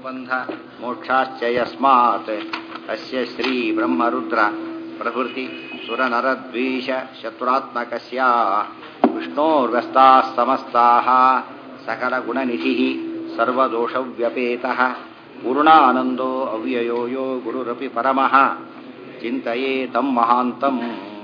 ಬಂಧ ಮೋಕ್ಷಾಶ್ಚ ಯಸ್ಮಾತ್ ಅಸ್ಯ ಶ್ರೀ ಬ್ರಹ್ಮರುದ್ರ ಪ್ರಭೃತಿ ಸುರನರದ್ವೀಷ ಶತ್ರುರಾತ್ಮಕಸ್ಯ ವಿಷ್ಣೋರ್ವ್ಯಸ್ತಾः ಸಮಸ್ತಾः सकलगुणनिधिः सर्वदोषव्यपेतः पूर्णानन्दो अव्ययो यो गुरुरपि परमः चिन्तये तं महान्तम्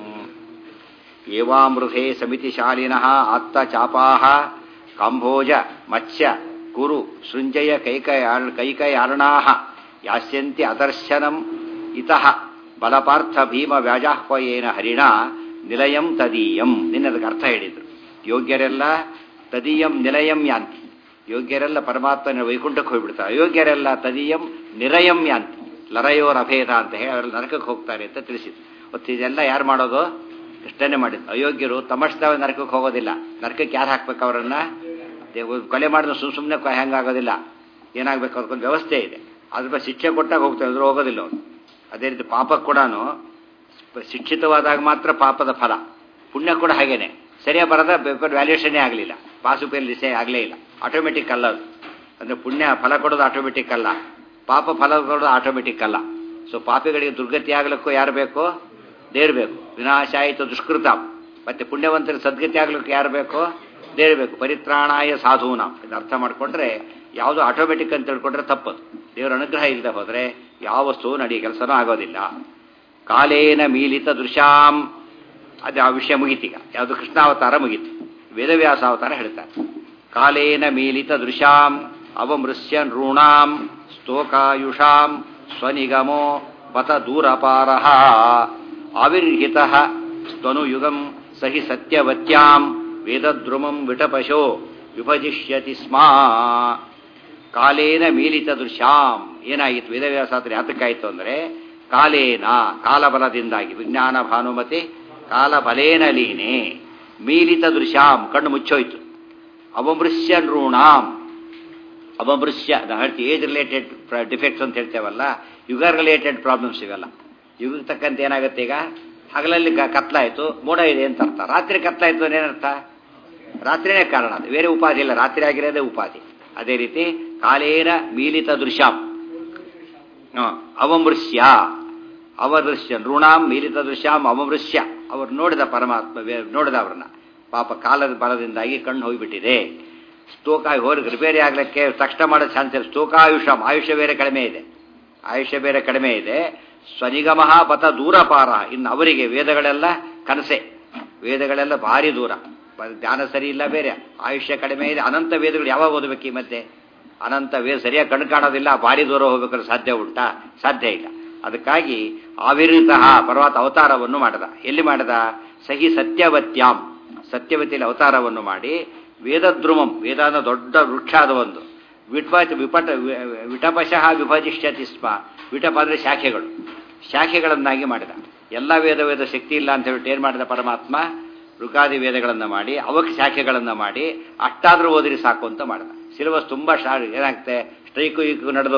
एवामृधे समितिशालिनः आत्तचापाः काम्भोज मत्स्य कुरु सृञ्जय कैकयार् कैकयार्णाः यास्यन्ति अदर्शनम् इतः ಬಲಪಾರ್ಥ ಭೀಮ ವ್ಯಾಜಾಹ್ವಯೇನ ಹರಿಣ ನಿಲಯಂ ತದೀಯಂ ನಿನ್ನದಕ್ಕೆ ಅರ್ಥ ಹೇಳಿದ್ರು ಯೋಗ್ಯರೆಲ್ಲ ತದೀಯಂ ನಿಲಯಂ ಯಾಂತಿ ಯೋಗ್ಯರೆಲ್ಲ ಪರಮಾತ್ಮನ ವೈಕುಂಠಕ್ಕೆ ಹೋಗ್ಬಿಡ್ತಾರೆ ಅಯೋಗ್ಯರೆಲ್ಲ ತದೀಯಂ ನಿರಯಂ ಯಾಂತಿ ಲರಯೋರ್ ಅಭೇದ ಅಂತ ಹೇಳಿ ಅವರೆಲ್ಲ ನರಕಕ್ಕೆ ಹೋಗ್ತಾರೆ ಅಂತ ತಿಳಿಸಿದ್ರು ಮತ್ತು ಇದೆಲ್ಲ ಯಾರು ಮಾಡೋದು ಇಷ್ಟನೇ ಮಾಡಿದ್ರು ಅಯೋಗ್ಯರು ತಮ್ಮಷ್ಟವ ನರಕಕ್ಕೆ ಹೋಗೋದಿಲ್ಲ ನರಕಕ್ಕೆ ಯಾರು ಹಾಕ್ಬೇಕು ಅವರನ್ನ ಕೊಲೆ ಮಾಡಿದ್ರೆ ಸುಮ್ ಸುಮ್ಮನೆ ಹೆಂಗಾಗೋದಿಲ್ಲ ಏನಾಗಬೇಕು ಅದಕ್ಕೊಂದು ವ್ಯವಸ್ಥೆ ಇದೆ ಅದ್ರ ಬಗ್ಗೆ ಶಿಕ್ಷೆ ಕೊಟ್ಟಾಗ ಹೋಗ್ತಾರೆ ಅದ್ರ ಹೋಗೋದಿಲ್ಲ ಅವನು ಅದೇ ರೀತಿ ಪಾಪ ಕೂಡ ಶಿಕ್ಷಿತವಾದಾಗ ಮಾತ್ರ ಪಾಪದ ಫಲ ಪುಣ್ಯ ಕೂಡ ಹಾಗೇನೆ ಸರಿಯಾಗಿ ಬರದ ಬೇಕಾದ್ರೆ ವ್ಯಾಲ್ಯೂಷನ್ನೇ ಆಗಲಿಲ್ಲ ಪಾಸು ಪೇಲ್ ದಿಸೆ ಆಗಲೇ ಇಲ್ಲ ಆಟೋಮೆಟಿಕ್ ಅಲ್ಲ ಅದು ಅಂದರೆ ಪುಣ್ಯ ಫಲ ಕೊಡೋದು ಆಟೋಮೆಟಿಕ್ ಅಲ್ಲ ಪಾಪ ಫಲ ಕೊಡೋದು ಆಟೋಮೆಟಿಕ್ ಅಲ್ಲ ಸೊ ಪಾಪಿಗಳಿಗೆ ದುರ್ಗತಿ ಆಗ್ಲಿಕ್ಕೂ ಯಾರು ಬೇಕು ದೇವ್ರು ಬೇಕು ವಿನಾಶ ಆಯಿತು ದುಷ್ಕೃತ ಮತ್ತೆ ಪುಣ್ಯವಂತರಿಗೆ ಸದ್ಗತಿ ಆಗ್ಲಿಕ್ಕೆ ಯಾರು ಬೇಕು ದೇವ್ರು ಬೇಕು ಪರಿತ್ರಾಣಾಯ ಸಾಧೂನ ಇದು ಅರ್ಥ ಮಾಡಿಕೊಂಡ್ರೆ ಯಾವುದು ಆಟೋಮೆಟಿಕ್ ಅಂತ ತಿಳ್ಕೊಂಡ್ರೆ ತಪ್ಪದು ದೇವರ ಅನುಗ್ರಹ ಇಲ್ಲದೆ ಹೋದರೆ ಯಾವ ವಸ್ತು ನಡಿ ಕೆಲಸನೂ ಆಗೋದಿಲ್ಲ ಕಾಲೇನ ಮೀಲಿತ ದೃಶ್ಯಾಂ ಅದು ಆ ವಿಷಯ ಮುಗೀತೀಗ ಯಾವುದು ಕೃಷ್ಣಾವತಾರ ಮುಗೀತು ವೇದವ್ಯಾಸ ಅವತಾರ ಹೇಳ್ತಾರೆ ಕಾಲೇನ ಮೀಲಿತ ದೃಶ್ಯಾಂ ಅವಮೃಶ್ಯ ನೃಣಾಂ ಸ್ತೋಕಾಯುಷಾಂ ಸ್ವನಿಗಮೋ ಬತ ದೂರಪಾರ ಆವಿರ್ಹಿತ ಸ್ತನುಯುಗಂ ಸಹಿ ಸತ್ಯವತ್ಯಾಂ ವೇದದ್ರುಮಂ ವಿಟಪಶೋ ವಿಭಜಿಷ್ಯತಿ ಸ್ಮಾ ಕಾಲೇನ ಮೀಲಿತ ದೃಶ್ಯಾಂ ಏನಾಗಿತ್ತು ವೇದವ್ಯಾಸಾತ್ರ ಯಾತಕ್ಕಾಯಿತು ಅಂದರೆ ಕಾಲೇನ ಕಾಲಬಲದಿಂದಾಗಿ ವಿಜ್ಞಾನ ಭಾನುಮತಿ ಕಾಲಬಲೇನ ಲೀನೆ ಮೀಲಿತ ದೃಶ್ಯಾಂ ಕಣ್ಣು ಮುಚ್ಚೋಯ್ತು ಅವಮೃಶ್ಯ ನೃಣಾಂ ಅವಮೃಶ್ಯ ನಾವು ಹೇಳ್ತೀವಿ ಏಜ್ ರಿಲೇಟೆಡ್ ಡಿಫೆಕ್ಟ್ಸ್ ಅಂತ ಹೇಳ್ತೇವಲ್ಲ ಯುಗ ರಿಲೇಟೆಡ್ ಪ್ರಾಬ್ಲಮ್ಸ್ ಇವೆಲ್ಲ ಯುಗಕ್ಕೆ ತಕ್ಕಂತೆ ಏನಾಗುತ್ತೆ ಈಗ ಹಗಲಲ್ಲಿ ಕತ್ಲಾಯಿತು ಮೋಡ ಇದೆ ಅಂತ ಅರ್ಥ ರಾತ್ರಿ ಕತ್ಲಾಯಿತು ಏನರ್ಥ ರಾತ್ರಿನೇ ಕಾರಣ ಅದು ಬೇರೆ ಉಪಾಧಿ ಇಲ್ಲ ರಾತ್ರಿ ಆಗಿರೋದೇ ಉಪಾಧಿ ಅದೇ ರೀತಿ ಕಾಲೇನ ಮೀಲಿತ ದೃಶ್ಯಾಂ ಅವಮೃಶ್ಯ ಅವದೃಶ್ಯ ನೃಣಾಂ ಮೀಲಿತ ದೃಶ್ಯಾಂ ಅವಮೃಶ್ಯ ಅವರು ನೋಡಿದ ಪರಮಾತ್ಮ ನೋಡಿದ ಅವ್ರನ್ನ ಪಾಪ ಕಾಲದ ಬಲದಿಂದಾಗಿ ಕಣ್ಣು ಹೋಗಿಬಿಟ್ಟಿದೆ ಸ್ತೋಕಾಯು ಹೋಗಿ ರಿಪೇರಿ ಆಗ್ಲಿಕ್ಕೆ ತಕ್ಷಣ ಮಾಡೋ ಚಾನ್ಸ್ ಇಲ್ಲ ಸ್ತೋಕಾಯುಷಂ ಆಯುಷ್ಯ ಬೇರೆ ಕಡಿಮೆ ಇದೆ ಆಯುಷ್ಯ ಬೇರೆ ಕಡಿಮೆ ಇದೆ ಸ್ವನಿಗಮಃ ಪಥ ದೂರಪಾರ ಇನ್ನು ಅವರಿಗೆ ವೇದಗಳೆಲ್ಲ ಕನಸೆ ವೇದಗಳೆಲ್ಲ ಭಾರಿ ದೂರ ಧ್ಯಾನ ಸರಿ ಇಲ್ಲ ಬೇರೆ ಆಯುಷ್ಯ ಕಡಿಮೆ ಇದೆ ಅನಂತ ವೇದಗಳು ಯಾವಾಗ ಓದಬೇಕು ಈ ಮಧ್ಯೆ ಅನಂತ ವೇದ ಸರಿಯಾಗಿ ಕಣ್ಣು ಕಾಣೋದಿಲ್ಲ ಭಾರಿ ದೂರ ಹೋಗ್ಬೇಕಾದ್ರೆ ಸಾಧ್ಯ ಉಂಟಾ ಸಾಧ್ಯ ಇಲ್ಲ ಅದಕ್ಕಾಗಿ ಆವಿರ್ಹಿತಃ ಪರ್ವತ ಅವತಾರವನ್ನು ಮಾಡಿದ ಎಲ್ಲಿ ಮಾಡಿದ ಸಹಿ ಸತ್ಯವತ್ಯಾಂ ಸತ್ಯವತಿಯಲ್ಲಿ ಅವತಾರವನ್ನು ಮಾಡಿ ವೇದದ್ರುಮಂ ವೇದಾನ ದೊಡ್ಡ ವೃಕ್ಷ ಆದ ಒಂದು ವಿಟ್ಪ ವಿಪಟ ವಿಟಪಶಃ ವಿಭಜಿಷ್ಯತಿ ಸ್ಮ ವಿಟಪ ಅಂದರೆ ಶಾಖೆಗಳು ಶಾಖೆಗಳನ್ನಾಗಿ ಮಾಡಿದ ಎಲ್ಲ ವೇದ ವೇದ ಶಕ್ತಿ ಇಲ್ಲ ಅಂತ ಹೇಳ್ಬಿಟ್ಟು ಏನು ಮಾಡಿದ ಪರಮಾತ್ಮ ಋಗಾದಿ ವೇದಗಳನ್ನು ಮಾಡಿ ಅವಕ್ಕೆ ಶಾಖೆಗಳನ್ನು ಮಾಡಿ ಅಷ್ಟಾದರೂ ಓದಿರಿ ಸಾಕು ಅಂತ ಮಾಡಿದ ಸಿಲೆಬಸ್ ತುಂಬ ಶಾ ಏನಾಗುತ್ತೆ ಸ್ಟ್ರೈಕು ಈಕು ನಡೆದು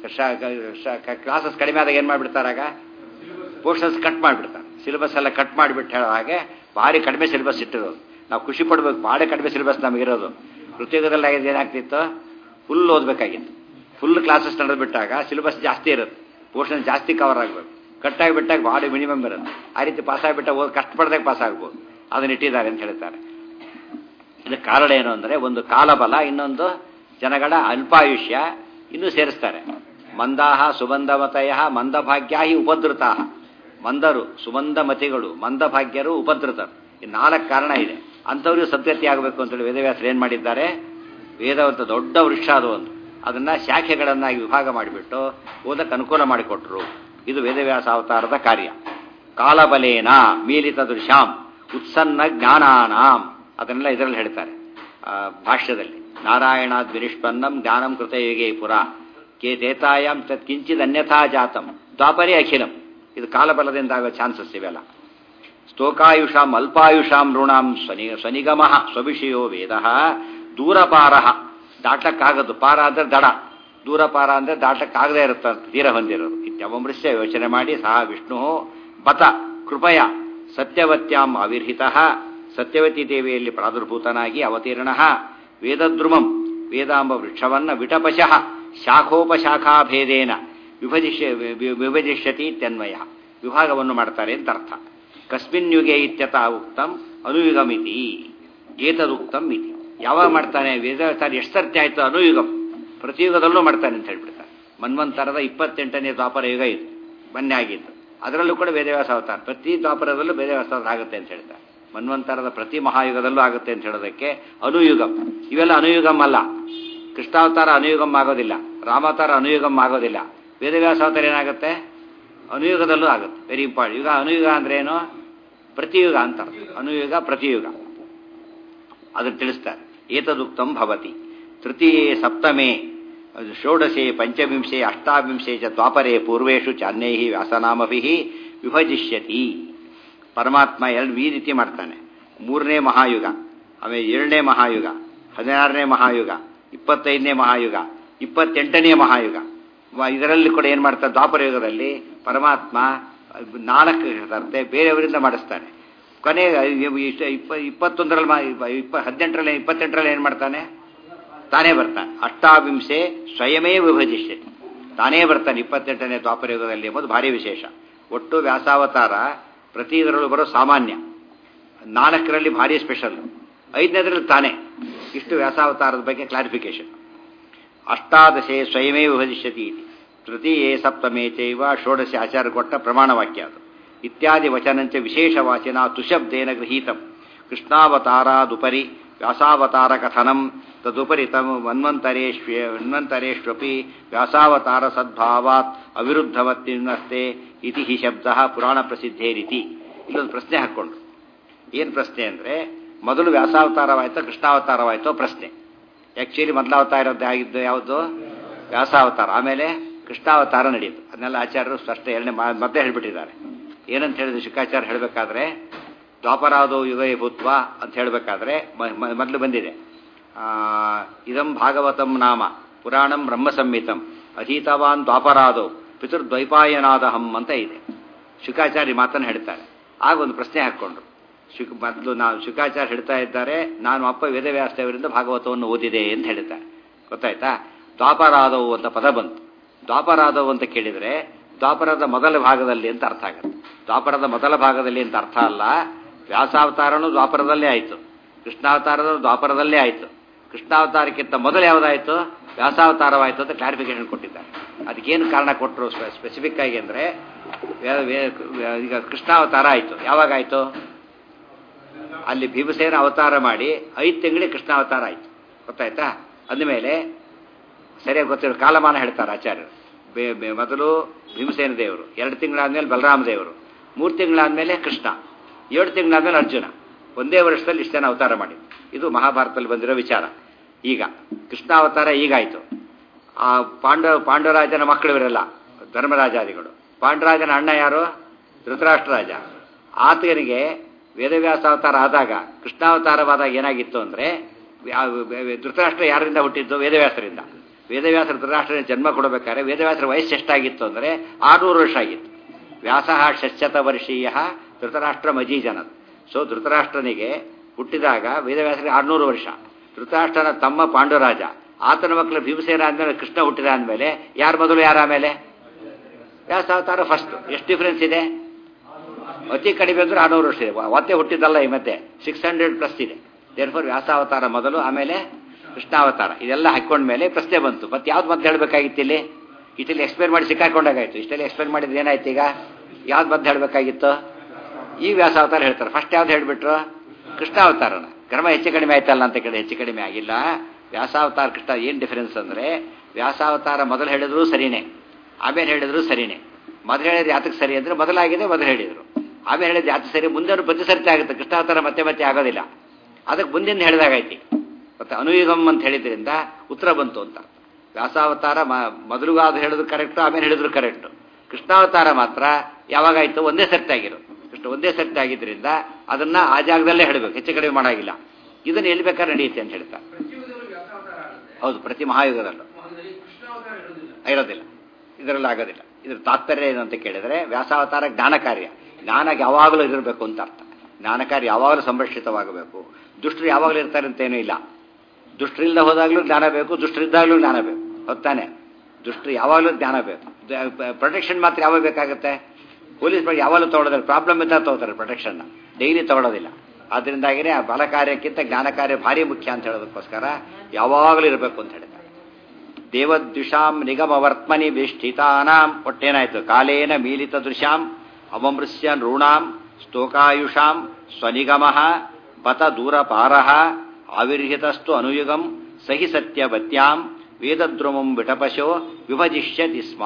ಕ್ಲಾಸಸ್ ಕಡಿಮೆ ಆದಾಗ ಏನು ಮಾಡಿಬಿಡ್ತಾರಾಗ ಪೋರ್ಷನ್ಸ್ ಕಟ್ ಮಾಡಿಬಿಡ್ತಾರೆ ಸಿಲೆಬಸ್ ಎಲ್ಲ ಕಟ್ ಮಾಡಿಬಿಟ್ಟು ಹೇಳೋ ಹಾಗೆ ಭಾರಿ ಕಡಿಮೆ ಸಿಲೆಬಸ್ ಇಟ್ಟಿರೋದು ನಾವು ಖುಷಿ ಪಡ್ಬೇಕು ಭಾಳ ಕಡಿಮೆ ಸಿಲೆಬಸ್ ನಮಗಿರೋದು ಋತುಯುಗದಲ್ಲಿ ಆಗಿದ್ದು ಏನಾಗ್ತಿತ್ತು ಫುಲ್ ಓದಬೇಕಾಗಿತ್ತು ಫುಲ್ ಕ್ಲಾಸಸ್ ನಡೆದ್ಬಿಟ್ಟಾಗ ಸಿಲೆಬಸ್ ಜಾಸ್ತಿ ಇರುತ್ತೆ ಪೋರ್ಷನ್ ಜಾಸ್ತಿ ಕವರ್ ಆಗಬೇಕು ಕಟ್ಟಾಗಿ ಬಿಟ್ಟಾಗ ಭಾಳ ಮಿನಿಮಮ್ ಇರುತ್ತೆ ಆ ರೀತಿ ಪಾಸ್ ಆಗಿಬಿಟ್ಟ ಓದ್ ಕಷ್ಟಪಡ್ದಾಗ ಪಾಸ್ ಆಗ್ಬೋದು ಅದನ್ನ ಇಟ್ಟಿದ್ದಾರೆ ಅಂತ ಹೇಳ್ತಾರೆ ಇದಕ್ಕೆ ಕಾರಣ ಏನು ಅಂದರೆ ಒಂದು ಕಾಲಬಲ ಇನ್ನೊಂದು ಜನಗಳ ಅಲ್ಪಾಯುಷ್ಯ ಇನ್ನೂ ಸೇರಿಸ್ತಾರೆ ಮಂದಾಹ ಸುಬಂಧಮತಯ ಮಂದಭಾಗ್ಯ ಹಿ ಉಪದ್ರುತ ಮಂದರು ಸುಬಂಧಮತಿಗಳು ಮಂದಭಾಗ್ಯರು ಉಪದ್ರುತರು ಈ ನಾಲ್ಕು ಕಾರಣ ಇದೆ ಅಂಥವ್ರಿಗೆ ಸದ್ಗತಿ ಆಗಬೇಕು ಅಂತೇಳಿ ವೇದವ್ಯಾಸರು ಏನು ಮಾಡಿದ್ದಾರೆ ವೇದವಂತ ದೊಡ್ಡ ವೃಕ್ಷ ಅದು ಒಂದು ಅದನ್ನು ಶಾಖೆಗಳನ್ನಾಗಿ ವಿಭಾಗ ಮಾಡಿಬಿಟ್ಟು ಓದಕ್ಕೆ ಅನುಕೂಲ ಮಾಡಿಕೊಟ್ರು ಇದು ವೇದವ್ಯಾಸ ಅವತಾರದ ಕಾರ್ಯ ಕಾಲಬಲೇನ ಮೀಲಿತ ದೃಶ್ಯಾಂ ಉತ್ಸನ್ನ ಜ್ಞಾನಾನಾಂ ಅದನ್ನೆಲ್ಲ ಇದರಲ್ಲಿ ಹೇಳ್ತಾರೆ ಭಾಷ್ಯದಲ್ಲಿ ನಾರಾಯಣಾದ್ ವಿನಿಷ್ಪನ್ನಂ ಜ್ಞಾನಂ ಕೃತ ಯುಗೇ ಪುರ ಕೇ ತೇತಾಯಾಂ ತತ್ ಕಿಂಚಿತ್ ಅನ್ಯಥಾ ಜಾತಂ ದ್ವಾಪರೇ ಅಖಿಲಂ ಇದು ಕಾಲಬಲದಿಂದ ಆಗೋ ಚಾನ್ಸಸ್ ಇವೆಲ್ಲ ಸ್ತೋಕಾಯುಷಾಂ ಅಲ್ಪಾಯುಷಾಂ ಋಣಾಂ ಸ್ವನಿ ಸ್ವನಿಗಮ ಸ್ವವಿಷಯೋ ವೇದ ದೂರಪಾರ ದಾಟಕ್ಕಾಗದು ಪಾರ ಅಂದರೆ ದಡ ದೂರಪಾರ ಅಂದರೆ ದಾಟಕ್ಕಾಗದೇ ಇರುತ್ತೆ ತೀರ ಹೊಂದಿರೋದು ಇತ್ಯವಮೃಶ್ಯ ಯೋಚನೆ ಮಾಡಿ ಸಹ ವಿಷ್ಣು ಬತ ಕೃಪಯ ಸತ್ಯವತ್ಯಾಂ ಅವಿರ್ಹಿತ ಸತ್ಯವತಿ ದೇವಿಯಲ್ಲಿ ಪ್ರಾದುರ್ಭೂತನಾಗಿ ಅವತೀರ್ಣ ವೇದದ್ರುಮಂ ವೇದಾಂಬ ವೃಕ್ಷವನ್ನ ವಿಟಪಶಃ ಶಾಖೋಪಶಾಖಾಭೇದೇನ ವಿಭಜಿಷ್ಯ ವಿ- ವಿಭಜಿಷ್ಯತಿ ಇತ್ಯನ್ವಯ ವಿಭಾಗವನ್ನು ಮಾಡ್ತಾರೆ ಅಂತ ಅರ್ಥ ಕಸ್ಮಿನ್ ಯುಗೆ ಇತ್ಯತ ಉಕ್ತಂ ಅನುಯುಗಮಿತಿ ಏತದುಕ್ತಂ ಇತಿ ಯಾವಾಗ ಮಾಡ್ತಾನೆ ವೇದಾವತಾರ ಎಷ್ಟು ಸರ್ತಿ ಆಯ್ತು ಅನುಯುಗಂ ಪ್ರತಿಯುಗದಲ್ಲೂ ಮಾಡ್ತಾನೆ ಅಂತ ಹೇಳ್ಬಿಡ್ತಾರೆ ಮನ್ವಂತರದ ಇಪ್ಪತ್ತೆಂಟನೇ ದ್ವಾಪರ ಯುಗ ಇದು ಮೊನ್ನೆ ಆಗಿದ್ದು ಅದರಲ್ಲೂ ಕೂಡ ವೇದವ್ಯಾಸ ಅವತಾರ ಪ್ರತಿ ದ್ವಾಪರದಲ್ಲೂ ವೇದವ್ಯಾಸ ಅವತಾರ ಆಗುತ್ತೆ ಅಂತ ಹೇಳ್ತಾರೆ ಮನ್ವಂತರದ ಪ್ರತಿ ಮಹಾಯುಗದಲ್ಲೂ ಆಗುತ್ತೆ ಅಂತ ಹೇಳೋದಕ್ಕೆ ಅನುಯುಗಂ ಇವೆಲ್ಲ ಅನುಯುಗಂ ಅಲ್ಲ ಕೃಷ್ಣಾವತಾರ ಅನುಯುಗಂ ಆಗೋದಿಲ್ಲ ರಾಮಾವತಾರ ಅನುಯುಗಂ ಆಗೋದಿಲ್ಲ ವೇದವ್ಯಾಸ ಅವತಾರ ಏನಾಗುತ್ತೆ ಅನುಯುಗದಲ್ಲೂ ಆಗುತ್ತೆ ವೆರಿ ಇಂಪಾರ್ಟೆಂಟ್ ಯುಗ ಅನುಯುಗ ಅಂದ್ರೆ ಏನು ಪ್ರತಿಯುಗ ಅಂತ ಅರ್ಥ. ಅನುಯುಗ ಪ್ರತಿಯುಗ ಅದನ್ನು ತಿಳಿಸ್ತಾರೆ ಏತದುಕ್ತಂ ಭವತಿ ತೃತೀಯೇ ಸಪ್ತಮೇ ಅದು ಷೋಡಶೆ ಪಂಚವಿಂಶೆ ಅಷ್ಟಾವಿಂಶೆ ಚ ದ್ವಾಪರೆ ಪೂರ್ವೇಶು ಚಾನ್ಯೈ ವ್ಯಾಸನಾಮಭಿ ವಿಭಜಿಷ್ಯತಿ ಪರಮಾತ್ಮ ಎರಡು ಈ ರೀತಿ ಮಾಡ್ತಾನೆ ಮೂರನೇ ಮಹಾಯುಗ ಆಮೇಲೆ ಏಳನೇ ಮಹಾಯುಗ ಹದಿನಾರನೇ ಮಹಾಯುಗ ಇಪ್ಪತ್ತೈದನೇ ಮಹಾಯುಗ ಇಪ್ಪತ್ತೆಂಟನೇ ಮಹಾಯುಗ ವ- ಇದರಲ್ಲಿ ಕೂಡ ಏನು ಮಾಡ್ತಾರೆ ದ್ವಾಪರ ಯುಗದಲ್ಲಿ ಪರಮಾತ್ಮ ನಾಲ್ಕು ತರ್ತೆ ಬೇರೆಯವರಿಂದ ಮಾಡಿಸ್ತಾನೆ ಕೊನೆ ಇಷ್ಟ- ಇಪ್ಪ ಇಪ್ಪತ್ತೊಂದರಲ್ಲಿ ಮಾ- ಇಪ್ಪ ಹದಿನೆಂಟರಲ್ಲಿ ಇಪ್ಪತ್ತೆಂಟರಲ್ಲಿ ಏನು ಮಾಡ್ತಾನೆ ತಾನೇ ಬರ್ತಾನೆ ಅಷ್ಟಾವಿಂಶೆ ಸ್ವಯಮೇ ವಿಭಜಿಷ್ಯತಿ ತಾನೇ ಬರ್ತಾನೆ ಇಪ್ಪತ್ತೆಂಟನೇ ದ್ವಾಪರ ಯುಗದಲ್ಲಿ ಎಂಬುದು ಭಾರಿ ವಿಶೇಷ ಒಟ್ಟು ವ್ಯಾಸಾವತಾರ ಪ್ರತಿ ಇದರಲ್ಲೂ ಬರೋ ಸಾಮಾನ್ಯ ನಾಲ್ಕರಲ್ಲಿ ಭಾರಿ ಸ್ಪೆಷಲ್ ಐದನೇದ್ರಲ್ಲಿ ತಾನೇ ಇಷ್ಟು ವ್ಯಾಸಾವತಾರದ ಬಗ್ಗೆ ಕ್ಲಾರಿಫಿಕೇಶನ್ ಅಷ್ಟಾದಶೆ ಸ್ವಯಮೇ ವಿಭಜಿಷ್ಯತಿ ಇತಿ ತೃತೀಯೇ ಸಪ್ತಮೇ ಚೈವ ಷೋಡಶೆ ಆಚಾರ ಕೊಟ್ಟ ಪ್ರಮಾಣವಾಕ್ಯ ಅದು ಇತ್ಯಾದಿ ವಚನಂಚ ವಿಶೇಷವಾಚಿನ ತುಶಬ್ದೇನ ಗೃಹೀತಂ ಕೃಷ್ಣಾವತಾರಾದುಪರಿ ವ್ಯಾಸಾವತಾರ ಕಥನಂ ತದುಪರಿ ತಮ ಮನ್ವಂತರೇಶ್ವ ಮನ್ವಂತರೇಷ್ವಪಿ ವ್ಯಾಸಾವತಾರ ಸದ್ಭಾವಾತ್ ಅವಿರುದ್ಧವತ್ತಿನಸ್ತೆ ಇತಿ ಹಿ ಶಬ್ದ ಪುರಾಣ ಪ್ರಸಿದ್ಧೇರಿತಿ ಇಲ್ಲೊಂದು ಪ್ರಶ್ನೆ ಹಾಕ್ಕೊಂಡ್ರು ಏನು ಪ್ರಶ್ನೆ ಅಂದರೆ ಮೊದಲು ವ್ಯಾಸಾವತಾರವಾಯ್ತೋ ಕೃಷ್ಣಾವತಾರವಾಯ್ತೋ ಪ್ರಶ್ನೆ ಆ್ಯಕ್ಚುಲಿ ಮೊದಲಾವತಾರ ಇರೋದು ಆಗಿದ್ದು ಯಾವುದು ವ್ಯಾಸಾವತಾರ ಆಮೇಲೆ ಕೃಷ್ಣಾವತಾರ ನಡೆಯಿತು ಅದನ್ನೆಲ್ಲ ಆಚಾರ್ಯರು ಸ್ಪಷ್ಟ ಎರಡನೇ ಮಾ- ಮೊದಲೇ ಹೇಳ್ಬಿಟ್ಟಿದ್ದಾರೆ ಏನಂತ ಹೇಳಿದ್ರು ಶುಕಾಚಾರ್ಯ ಹೇಳಬೇಕಾದ್ರೆ ದ್ವಾಪರಾದೋ ಯುಗ ಭೂತ್ವ ಅಂತ ಹೇಳಬೇಕಾದ್ರೆ ಮೊದಲು ಬಂದಿದೆ ಆ, ಇದಂ ಭಾಗವತಂ ನಾಮ ಪುರಾಣಂ ಬ್ರಹ್ಮ ಸಂಹಿತಂ ಅಧೀತವಾನ್ ದ್ವಾಪರಾದೋ ಪಿತೃದ್ವೈಪಾಯನಾದಹಂ ಅಂತ ಇದೆ ಶುಕಾಚಾರ್ಯ ಮಾತನ್ನು ಹೇಳ್ತಾರೆ ಆಗ ಒಂದು ಪ್ರಶ್ನೆ ಹಾಕ್ಕೊಂಡ್ರು ಶುಕ್ ಮೊದಲು ನಾವು ಶುಕಾಚಾರ್ಯ ಹೇಳ್ತಾ ಇದ್ದಾರೆ ನಾನು ಅಪ್ಪ ವೇದವ್ಯಾಸದೇವರಿಂದ ಭಾಗವತವನ್ನು ಓದಿದೆ ಅಂತ ಹೇಳ್ತಾರೆ ಗೊತ್ತಾಯ್ತಾ ದ್ವಾಪರಾದವು ಅಂತ ಪದ ಬಂತು ದ್ವಾಪರಾದವು ಅಂತ ಕೇಳಿದರೆ ದ್ವಾಪರದ ಮೊದಲ ಭಾಗದಲ್ಲಿ ಅಂತ ಅರ್ಥ ಆಗುತ್ತೆ ದ್ವಾಪರದ ಮೊದಲ ಭಾಗದಲ್ಲಿ ಅಂತ ಅರ್ಥ ಅಲ್ಲ ವ್ಯಾಸಾವತಾರನು ದ್ವಾಪರದಲ್ಲೇ ಆಯಿತು ಕೃಷ್ಣಾವತಾರದ ದ್ವಾಪರದಲ್ಲೇ ಆಯಿತು ಕೃಷ್ಣಾವತಾರಕ್ಕಿಂತ ಮೊದಲು ಯಾವುದಾಯಿತು ವ್ಯಾಸಾವತಾರವಾಯಿತು ಅಂತ ಕ್ಲಾರಿಫಿಕೇಶನ್ ಕೊಟ್ಟಿದ್ದಾರೆ ಅದಕ್ಕೇನು ಕಾರಣ ಕೊಟ್ಟರು ಸ್ಪೆಸಿಫಿಕ್ ಆಗಿ ಅಂದರೆ ಈಗ ಕೃಷ್ಣಾವತಾರ ಆಯಿತು ಯಾವಾಗಾಯಿತು ಅಲ್ಲಿ ಭೀಮಸೇನ ಅವತಾರ ಮಾಡಿ ಐದು ತಿಂಗಳಿಗೆ ಕೃಷ್ಣಾವತಾರ ಆಯಿತು ಗೊತ್ತಾಯ್ತಾ ಅಂದಮೇಲೆ ಸರಿಯಾಗಿ ಗೊತ್ತಿರೋ ಕಾಲಮಾನ ಹೇಳ್ತಾರೆ ಆಚಾರ್ಯರು ಬೇ ಬೇ- ಮೊದಲು ಭೀಮಸೇನ ದೇವರು ಎರಡು ತಿಂಗಳಾದ್ಮೇಲೆ ಬಲರಾಮ ದೇವರು ಮೂರು ತಿಂಗಳಾದ್ಮೇಲೆ ಕೃಷ್ಣ ಏಳು ತಿಂಗಳಾದ್ಮೇಲೆ ಅರ್ಜುನ ಒಂದೇ ವರ್ಷದಲ್ಲಿ ಇಷ್ಟು ಜನ ಅವತಾರ ಮಾಡಿ ಇದು ಮಹಾಭಾರತದಲ್ಲಿ ಬಂದಿರೋ ವಿಚಾರ ಈಗ ಕೃಷ್ಣಾವತಾರ ಈಗಾಯಿತು ಆ ಪಾಂಡವ ಪಾಂಡವರಾಜನ ಮಕ್ಕಳು ಇವರೆಲ್ಲ ಧರ್ಮರಾಜಾದಿಗಳು ಪಾಂಡವರಾಜನ ಅಣ್ಣ ಯಾರು ಧೃತರಾಷ್ಟ್ರ ರಾಜ ಆತನಿಗೆ ವೇದವ್ಯಾಸ ಅವತಾರ ಆದಾಗ ಕೃಷ್ಣಾವತಾರವಾದಾಗ ಏನಾಗಿತ್ತು ಅಂದರೆ ಧೃತರಾಷ್ಟ್ರ ಯಾರಿಂದ ಹುಟ್ಟಿದ್ದು ವೇದವ್ಯಾಸರಿಂದ ವೇದವ್ಯಾಸರ ಧೃತರಾಷ್ಟ್ರನ ಜನ್ಮ ಕೊಡಬೇಕಾದ್ರೆ ವೇದವ್ಯಾಸರ ವಯಸ್ಸು ಎಷ್ಟಾಗಿತ್ತು ಅಂದರೆ ಆರುನೂರು ವರ್ಷ ಆಗಿತ್ತು ವ್ಯಾಸ ಷಶ್ಚತ ವರ್ಷೀಯ ಧೃತರಾಷ್ಟ್ರ ಮಜೀಜನದ್ ಸೊ ಧೃತರಾಷ್ಟ್ರನಿಗೆ ಹುಟ್ಟಿದಾಗ ವೇದವ್ಯಾಸರಿಗೆ ಆರುನೂರು ವರ್ಷ ಧೃತರಾಷ್ಟ್ರನ ತಮ್ಮ ಪಾಂಡುರಾಜ ಆತನ ಮಕ್ಕಳು ಭೀಮಸೇನ ಆದ್ಮೇಲೆ ಕೃಷ್ಣ ಹುಟ್ಟಿದ ಆದ್ಮೇಲೆ ಯಾರು ಮೊದಲು ಯಾರ ಆಮೇಲೆ ವ್ಯಾಸಾವತಾರ ಫಸ್ಟ್ ಎಷ್ಟು ಡಿಫ್ರೆನ್ಸ್ ಇದೆ ಅತಿ ಕಡಿಮೆ ಅಂದ್ರೆ ಆರುನೂರು ವರ್ಷ ಇದೆ ಒತ್ತೆ ಹುಟ್ಟಿದ್ದಲ್ಲ ಈ ಮಧ್ಯೆ ಸಿಕ್ಸ್ ಹಂಡ್ರೆಡ್ ಪ್ಲಸ್ ಇದೆ ದೇರ್ಫೋರ್ ವ್ಯಾಸಾವತಾರ ಮೊದಲು ಆಮೇಲೆ ಕೃಷ್ಣಾವತಾರ ಇದೆಲ್ಲ ಹಾಕೊಂಡ್ಮೇಲೆ ಪ್ರಶ್ನೆ ಬಂತು ಮತ್ತೆ ಯಾವ್ದು ಮತ್ತೆ ಹೇಳಬೇಕಾಗಿತ್ತು ಇಲ್ಲಿ ಇಷ್ಟಲ್ಲಿ ಎಕ್ಸ್ಪ್ಲೇನ್ ಮಾಡಿ ಸಿಕ್ಕಾಕೊಂಡಾಗಾಯ್ತು ಇಷ್ಟಲ್ಲಿ ಎಕ್ಸ್ಪ್ಲೇನ್ ಮಾಡಿದ್ರೆ ಏನಾಯ್ತು ಈಗ ಯಾವ್ದು ಮತ್ತೆ ಹೇಳಬೇಕಾಗಿತ್ತು ಈ ವ್ಯಾಸಾವತಾರ ಹೇಳ್ತಾರೆ ಫಸ್ಟ್ ಯಾವ್ದು ಹೇಳ್ಬಿಟ್ರು ಕೃಷ್ಣಾವತಾರನ ಕ್ರಮ ಹೆಚ್ಚು ಕಡಿಮೆ ಆಯ್ತಲ್ಲ ಅಂತ ಕೇಳಿ ಹೆಚ್ಚು ಕಡಿಮೆ ಆಗಿಲ್ಲ ವ್ಯಾಸಾವತಾರ ಕೃಷ್ಣ ಏನು ಡಿಫರೆನ್ಸ್ ಅಂದರೆ ವ್ಯಾಸಾವತಾರ ಮೊದಲು ಹೇಳಿದ್ರು ಸರಿನೇ ಆಮೇಲೆ ಹೇಳಿದ್ರು ಸರಿನೇ ಮೊದಲು ಹೇಳಿದ್ರೆ ಯಾತಕ್ಕೆ ಸರಿ ಅಂದರೆ ಮೊದಲಾಗಿದೆ ಮೊದಲು ಹೇಳಿದರು ಆಮೇಲೆ ಹೇಳಿದ್ರೆ ಯಾತಕ್ಕೆ ಸರಿ ಮುಂದೆ ಪ್ರತಿ ಸರ್ತಿ ಆಗುತ್ತೆ ಕೃಷ್ಣಾವತಾರ ಮತ್ತೆ ಮತ್ತೆ ಆಗೋದಿಲ್ಲ ಅದಕ್ಕೆ ಮುಂದಿನ ಹೇಳಿದಾಗೈತಿ ಮತ್ತೆ ಅನುಯುಗಮ್ ಅಂತ ಹೇಳಿದ್ರಿಂದ ಉತ್ತರ ಬಂತು ಅಂತ ವ್ಯಾಸಾವತಾರ ಮ- ಮೊದಲುಗಾದ ಹೇಳಿದ್ರು ಕರೆಕ್ಟು ಆಮೇಲೆ ಹೇಳಿದ್ರು ಕರೆಕ್ಟು ಕೃಷ್ಣಾವತಾರ ಮಾತ್ರ ಯಾವಾಗಾಯ್ತು ಒಂದೇ ಸರ್ತಿ ಆಗಿರೋದು ಕೃಷ್ಣ ಒಂದೇ ಸರ್ತಿ ಆಗಿದ್ರಿಂದ ಅದನ್ನ ಆ ಜಾಗದಲ್ಲೇ ಹೇಳಬೇಕು ಹೆಚ್ಚು ಕಡಿಮೆ ಮಾಡಾಗಿಲ್ಲ ಇದನ್ನ ಎಲ್ಲಿ ಬೇಕಾದ್ರೆ ನಡೆಯುತ್ತೆ ಅಂತ ಹೇಳ್ತಾರೆ ಹೌದು ಪ್ರತಿ ಮಹಾಯುಗದಲ್ಲೂ ಇರೋದಿಲ್ಲ ಇದರಲ್ಲಿ ಆಗೋದಿಲ್ಲ ಇದ್ರ ತಾತ್ಪರ್ಯ ಏನು ಅಂತ ಕೇಳಿದ್ರೆ ವ್ಯಾಸಾವತಾರ ಜ್ಞಾನ ಕಾರ್ಯ ಜ್ಞಾನ ಯಾವಾಗಲೂ ಇರಬೇಕು ಅಂತ ಅರ್ಥ ಜ್ಞಾನ ಕಾರ್ಯ ಯಾವಾಗಲೂ ಸಂರಕ್ಷಿತವಾಗಬೇಕು ದುಷ್ಟರು ಯಾವಾಗಲೂ ಇರ್ತಾರೆ ಅಂತ ಏನೂ ಇಲ್ಲ ದುಷ್ಟರಿಲ್ಲದೆ ಹೋದಾಗಲೂ ಜ್ಞಾನ ಬೇಕು ದುಷ್ಟರಿದ್ದಾಗಲೂ ಜ್ಞಾನ ಬೇಕು ಹೊತ್ತಾನೆ ದುಷ್ಟರು ಯಾವಾಗಲೂ ಜ್ಞಾನ ಬೇಕು ಪ್ರೊಟೆಕ್ಷನ್ ಮಾತ್ರ ಯಾವಾಗ ಬೇಕಾಗುತ್ತೆ ಪೊಲೀಸ್ ಬಗ್ಗೆ ಯಾವಾಗಲೂ ತೊಗೊಳೋದಿಲ್ಲ ಪ್ರಾಬ್ಲಮ್ ಇದ್ದಾಗ ತೊಗೋತಾರೆ ಪ್ರೊಟೆಕ್ಷನ್ನ ಡೈಲಿ ತೊಗೊಳೋದಿಲ್ಲ ಆದ್ದರಿಂದಾಗಿನೇ ಆ ಬಲ ಕಾರ್ಯಕ್ಕಿಂತ ಜ್ಞಾನ ಕಾರ್ಯ ಭಾರಿ ಮುಖ್ಯ ಅಂತ ಹೇಳೋದಕ್ಕೋಸ್ಕರ ಯಾವಾಗಲೂ ಇರಬೇಕು ಅಂತ ಹೇಳಿದ್ದಾರೆ ದೇವದ್ವಿಷಾಂ ನಿಗಮವರ್ತ್ಮನಿ ವಿಷ್ಠಿತಾನಾಂ ಒಟ್ಟೇನಾಯ್ತು ಕಾಲೇನ ಮೀಲಿತ ದೃಶ್ಯಾಂ ಅವಮೃಶ್ಯ ನೃಣಾಂ ಸ್ತೋಕಾಯುಷಾಂ ಸ್ವನಿಗಮ ಬತ ದೂರಪಾರಃ ಆವಿರ್ಹಿತಸ್ತು ಅನುಯುಗಂ ಸಹಿ ಸತ್ಯವತ್ಯಾಂ ವೇದದ್ರುಮಂ ವಿಟಪಶೋ ವಿಭಜಿಷ್ಯತಿ ಸ್ಮ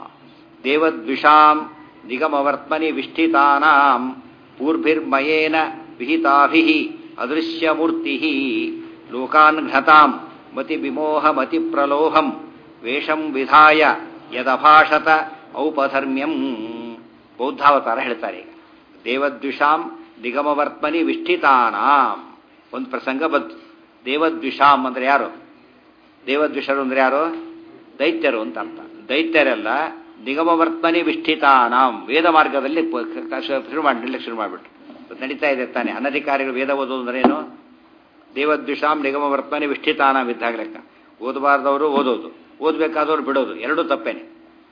ದೇವದ್ವಿಷಾಂ ನಿಗಮವರ್ತ್ಮನಿ ವಿಷ್ಠಿತಾನಾಂ ಪೂರ್ಭಿರ್ಮಯೇನ ವಿಹಿತಾಭಿಃ ಅದೃಶ್ಯಮೂರ್ತಿಃ ಲೋಕಾನ್ ಘ್ನತಾಂ ಮತಿ ವಿಮೋಹ ಮತಿ ಪ್ರಲೋಭಂ ವೇಷಂ ವಿಧಾಯ ಯದಭಾಷತ ಔಪಧರ್ಮ್ಯಂ ಬೌದ್ಧಾವತಾರ ಹೇಳ್ತಾರೆ ಈಗ ದೇವದ್ವಿಷಾಂ ನಿಗಮವರ್ತ್ಮನಿ ವಿಷ್ಠಿತಾನಾಂ ಒಂದು ಪ್ರಸಂಗ ಬಂತು ದೇವದ್ವಿಷಾಂ ಅಂದ್ರೆ ಯಾರು ದೇವದ್ವಿಷರು ಅಂದ್ರೆ ಯಾರು ದೈತ್ಯರು ಅಂತ ಅರ್ಥ ದೈತ್ಯರೆಲ್ಲ ನಿಗಮವರ್ತ್ಮನಿ ವಿಷ್ಠಿತಾನಾಂ ವೇದ ಮಾರ್ಗದಲ್ಲಿ ಪ- ಕ- ಕ- ಶುರು ಮಾಡಿ ನಿಲ್ಲಕ್ಕೆ ಶುರು ಮಾಡಿಬಿಟ್ರು ನಡೀತಾ ಇದೆ ತಾನೆ ಅನಧಿಕಾರಿಗಳು ವೇದ ಓದೋದು ಅಂದ್ರೆ ಏನು ದೇವದ್ವಿಷಾಂ ನಿಗಮವರ್ತನೆ ವಿಷ್ಠಿತಾನಾಂ ಇದ್ದಾಗ ಲೆಕ್ಕ ಓದಬಾರ್ದವರು ಓದೋದು ಓದಬೇಕಾದವ್ರು ಬಿಡೋದು ಎರಡೂ ತಪ್ಪೇನೆ